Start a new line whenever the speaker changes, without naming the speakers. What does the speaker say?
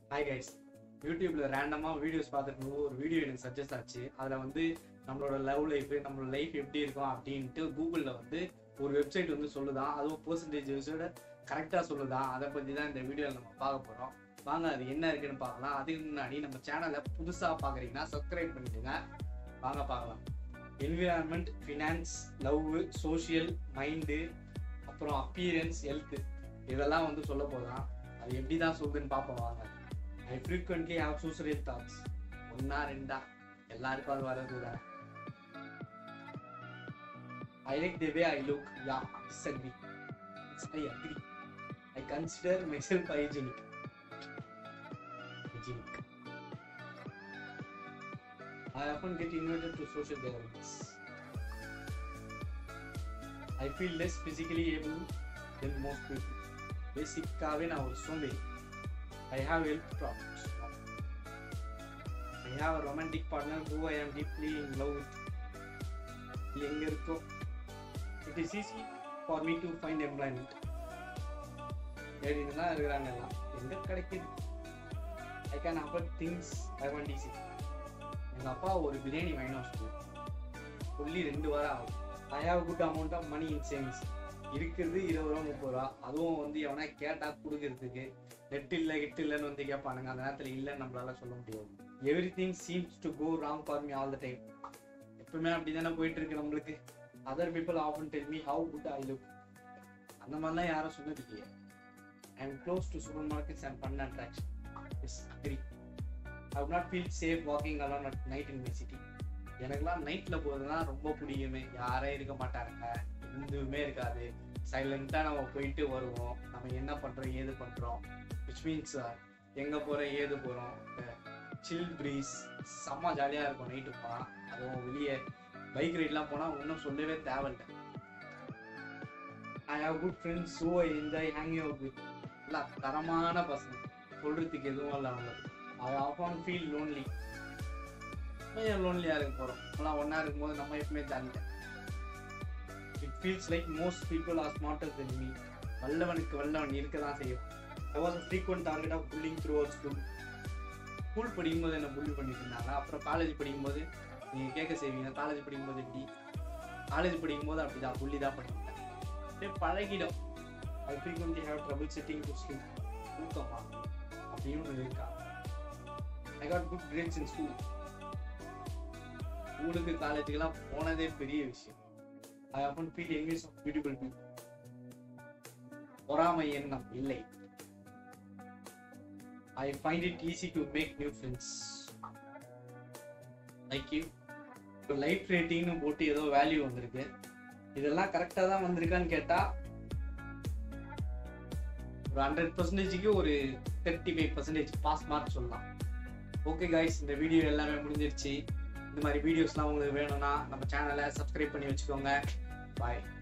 Hi guys யூடியூப்ல ரேண்டமாக videos பார்த்துட்டு ஒரு வீடியோ எனக்கு சஜஸ்ட் ஆச்சு அதில் வந்து நம்மளோட லவ் லைஃப் நம்மளோட லைஃப் எப்படி இருக்கும் அப்படின்ட்டு கூகுளில் வந்து ஒரு வெப்சைட் வந்து சொல்லுதான் அதுவும் பர்சன்டேஜஸோட கரெக்டாக சொல்லுதான் அதை பற்றி தான் இந்த வீடியோவில் நம்ம பார்க்க போகிறோம் வாங்க அது என்ன இருக்குன்னு பார்க்கலாம் அதுக்கு முன்னாடி நம்ம சேனலை புதுசாக பார்க்குறீங்கன்னா சப்ஸ்கிரைப் பண்ணிடுங்க வாங்க பார்க்கலாம் environment finance love social mind அப்புறம் அப்பியரன்ஸ் ஹெல்த் இதெல்லாம் வந்து சொல்ல போதான் அது எப்படி தான் சொல்லுதுன்னு பார்ப்போம் வாங்க I frequently have suicidal thoughts ஒன்னா ரெண்டா எல்லாருக்கும் அது வரது தானே I like the way I look yeah disagree I agree I consider myself hygienic hygienic I often get invited to social gatherings. I feel less physically able than most people. பேசிக்காகவே நான் ஒரு சோம்பேறி I have health problems I have a romantic partner who I am deeply in love with இது எங்கே இருக்கோ it is easy for me to find employment தேடிட்டு தான் இருக்கிறாங்க எல்லாம் எங்கே கிடைக்குது I can afford things I want easy எங்கள் அப்பா ஒரு பிரியாணி வாங்கினோம் ஸ்கூல் சொல்லி ரெண்டு வாரம் ஆகும் I have good amount of money in savings இருக்கிறது இருபது ரூபா முப்பது ரூபா அதுவும் வந்து எவனா கேட்டா கொடுக்கறதுக்கு நெட் இல்லை கிட் இல்லைன்னு வந்து கேட்பானுங்க அந்த நேரத்தில் இல்லைன்னு நம்மளால சொல்ல முடியாது everything seems to go wrong for me all the time எப்பவுமே அப்படி தானே போயிட்டு இருக்கு நம்மளுக்கு other people often tell me how good I look அந்த மாதிரிலாம் யாரும் சொன்னது இல்லையே I am close to supermarkets and fun attraction is agree I would not feel safe walking alone at night in my city எனக்குலாம் நைட்டில் போகிறது தான் ரொம்ப பிடிக்குமே யாரே இருக்க மாட்டாருங்க எதுவுமே இருக்காது சைலண்ட்டாக நம்ம போயிட்டு வருவோம் நம்ம என்ன பண்ணுறோம் ஏது பண்ணுறோம் விச் மீன்ஸ் எங்கே போகிறோம் ஏது போகிறோம் சில் ப்ரீஸ் செம்ம ஜாலியாக இருக்கும் நைட்டு போனால் அதுவும் வெளியே பைக் ரைட்லாம் போனால் ஒன்றும் சொல்லவே தேவையில்லை I have good friends who I enjoy hang out with எல்லாம் தரமான பசங்க சொல்கிறதுக்கு எதுவும் இல்லை அவங்களுக்கு ஐ ஆஃபான் ஃபீல் லோன்லி ஏன் லோன்லியாக இருக்க போகிறோம் எல்லாம் ஒன்றா இருக்கும்போது நம்ம எப்பவுமே ஜாலியாக it feels like most people are smarter than me வல்லவனுக்கு வல்லவன் இருக்க தான் செய்யும் I was frequent target of bullying through our school school படிக்கும்போது என்ன புல்லி பண்ணிட்டு இருந்தாங்க அப்புறம் காலேஜ் படிக்கும்போது நீங்கள் கேட்க செய்வீங்க காலேஜ் படிக்கும்போது எப்படி காலேஜ் படிக்கும்போது அப்படி தான் புள்ளி தான் பண்ணிட்டேன் அப்படியே பழகிடும் I frequently have trouble setting to sleep தூக்கமா அப்படின்னு ஒன்று இருக்கா I got good grades in school ஸ்கூலுக்கு காலேஜுக்கெல்லாம் போனதே பெரிய விஷயம் I often feel envious of beautiful people பொறாமை எண்ணம் இல்லை I find it easy to make new friends like you இப்போ லைஃப் ரேட்டிங்னு போட்டு ஏதோ வேல்யூ வந்திருக்கு இதெல்லாம் கரெக்டாக தான் வந்திருக்கான்னு கேட்டால் ஒரு ஹண்ட்ரட் பர்சன்டேஜுக்கு ஒரு thirty five percentage pass mark சொல்லலாம் ஓகே கைஸ் இந்த வீடியோ எல்லாமே முடிஞ்சிருச்சு இந்த மாதிரி வீடியோஸ்லாம் உங்களுக்கு வேணும்னா நம்ம சேனலை சப்ஸ்கிரைப் பண்ணி வச்சுக்கோங்க பாய்